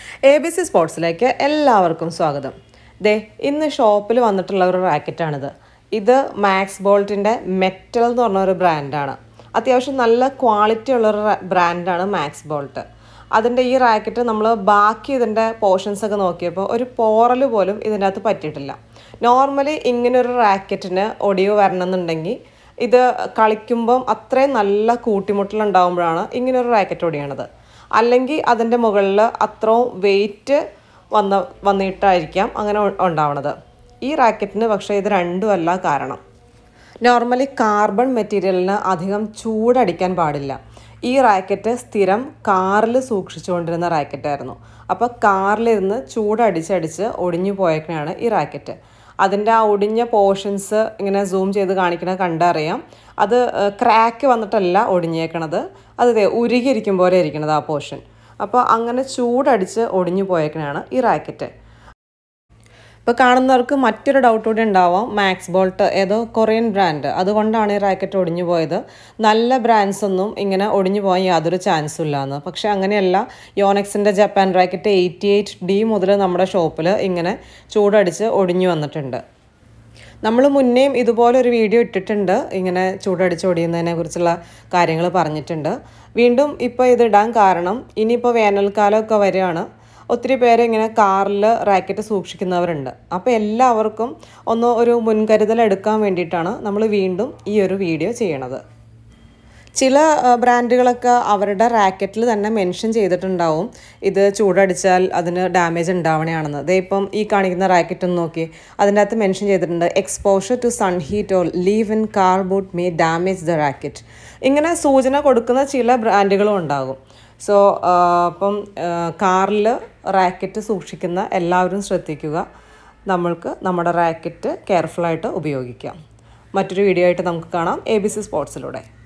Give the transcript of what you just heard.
A B C സ്പോർട്സിലേക്ക് എല്ലാവർക്കും സ്വാഗതം ദേ ഇന്ന് ഷോപ്പിൽ വന്നിട്ടുള്ള ഒരു റാക്കറ്റാണിത് ഇത് മാക്സ് ബോൾട്ടിൻ്റെ മെറ്റൽ എന്ന് പറഞ്ഞ ഒരു ബ്രാൻഡാണ് അത്യാവശ്യം നല്ല ക്വാളിറ്റി ഉള്ളൊരു ബ്രാൻഡാണ് മാക്സ് ബോൾട്ട് അതിൻ്റെ ഈ റാക്കറ്റ് നമ്മൾ ബാക്കി ഇതിൻ്റെ പോർഷൻസ് ഒക്കെ നോക്കിയപ്പോൾ ഒരു പോറൽ പോലും ഇതിൻ്റെ അകത്ത് പറ്റിയിട്ടില്ല നോർമലി ഇങ്ങനൊരു റാക്കറ്റിന് ഒടിവ് വരണമെന്നുണ്ടെങ്കിൽ ഇത് കളിക്കുമ്പം അത്രയും നല്ല കൂട്ടിമുട്ടലുണ്ടാകുമ്പോഴാണ് ഇങ്ങനൊരു റാക്കറ്റ് ഒടിയണത് അല്ലെങ്കിൽ അതിൻ്റെ മുകളിൽ അത്രയും വെയിറ്റ് വന്ന വന്നിട്ടായിരിക്കാം അങ്ങനെ ഉ- ഉണ്ടാവണത് ഈ റാക്കറ്റിന് പക്ഷേ ഇത് രണ്ടുമല്ല കാരണം നോർമലി കാർബൺ മെറ്റീരിയലിന് അധികം ചൂടടിക്കാൻ പാടില്ല ഈ റാക്കറ്റ് സ്ഥിരം കാറിൽ സൂക്ഷിച്ചുകൊണ്ടിരുന്ന റാക്കറ്റായിരുന്നു അപ്പോൾ കാറിലിരുന്ന് ചൂടടിച്ചടിച്ച് ഒടിഞ്ഞു പോയേക്കണയാണ് ഈ റാക്കറ്റ് അതിൻ്റെ ആ ഒടിഞ്ഞ പോർഷൻസ് ഇങ്ങനെ സൂം ചെയ്ത് കാണിക്കണത് കണ്ടറിയാം അത് ക്രാക്ക് വന്നിട്ടല്ല ഒടിഞ്ഞേക്കണത് അത് ദേ ഉരുകിയിരിക്കും പോലെ ഇരിക്കണത് ആ പോർഷൻ അപ്പോൾ അങ്ങനെ ചൂടടിച്ച് ഒടിഞ്ഞു പോയേക്കണതാണ് ഈ റാക്കറ്റ് ഇപ്പോൾ കാണുന്നവർക്ക് മറ്റൊരു ഡൗട്ട് കൂടി ഉണ്ടാവാം മാക്സ് ബോൾട്ട് ഏതോ കൊറിയൻ ബ്രാൻഡ് അതുകൊണ്ടാണ് ഈ റാക്കറ്റ് ഒടിഞ്ഞു പോയത് നല്ല ബ്രാൻഡ്സ് ഒന്നും ഇങ്ങനെ ഒടിഞ്ഞു പോകാൻ യാതൊരു ചാൻസും ഇല്ലാന്ന് പക്ഷേ അങ്ങനെയല്ല യോനെക്സിൻ്റെ Japan racket eighty eight D മുതൽ നമ്മുടെ ഷോപ്പിൽ ഇങ്ങനെ ചൂടടിച്ച് ഒടിഞ്ഞു വന്നിട്ടുണ്ട് നമ്മൾ മുന്നേയും ഇതുപോലെ ഒരു വീഡിയോ ഇട്ടിട്ടുണ്ട് ഇങ്ങനെ ചൂടടിച്ച് ഒടിയുന്നതിനെ കുറിച്ചുള്ള കാര്യങ്ങൾ പറഞ്ഞിട്ടുണ്ട് വീണ്ടും ഇപ്പോൾ ഇത് ഇടാൻ കാരണം ഇനിയിപ്പോൾ വേനൽക്കാലമൊക്കെ വരികയാണ് ഒത്തിരി പേര് ഇങ്ങനെ കാറിൽ റാക്കറ്റ് സൂക്ഷിക്കുന്നവരുണ്ട് അപ്പോൾ എല്ലാവർക്കും ഒന്ന് ഒരു മുൻകരുതൽ എടുക്കാൻ വേണ്ടിയിട്ടാണ് നമ്മൾ വീണ്ടും ഈ ഒരു വീഡിയോ ചെയ്യണത് ചില ആ, ബ്രാൻഡുകളൊക്കെ അവരുടെ റാക്കറ്റിൽ തന്നെ മെൻഷൻ ചെയ്തിട്ടുണ്ടാവും ഇത് ചൂടടിച്ചാൽ അതിന് ഡാമേജ് ഉണ്ടാവണയാണെന്ന് ദേ ഇപ്പം ഈ കാണിക്കുന്ന റാക്കറ്റ് ഒന്ന് നോക്കി അതിൻ്റെ അകത്ത് മെൻഷൻ ചെയ്തിട്ടുണ്ട് exposure to sun heat or leave in car boot may damage the racket ഇങ്ങനെ സൂചന കൊടുക്കുന്ന ചില ബ്രാൻഡുകളും ഉണ്ടാകും സോ അപ്പം കാറിൽ റാക്കറ്റ് സൂക്ഷിക്കുന്ന എല്ലാവരും ശ്രദ്ധിക്കുക നമ്മൾക്ക് നമ്മുടെ റാക്കറ്റ് കെയർഫുള്ളായിട്ട് ഉപയോഗിക്കാം മറ്റൊരു വീഡിയോ ആയിട്ട് നമുക്ക് കാണാം എ ബി സി സ്പോർട്സിലൂടെ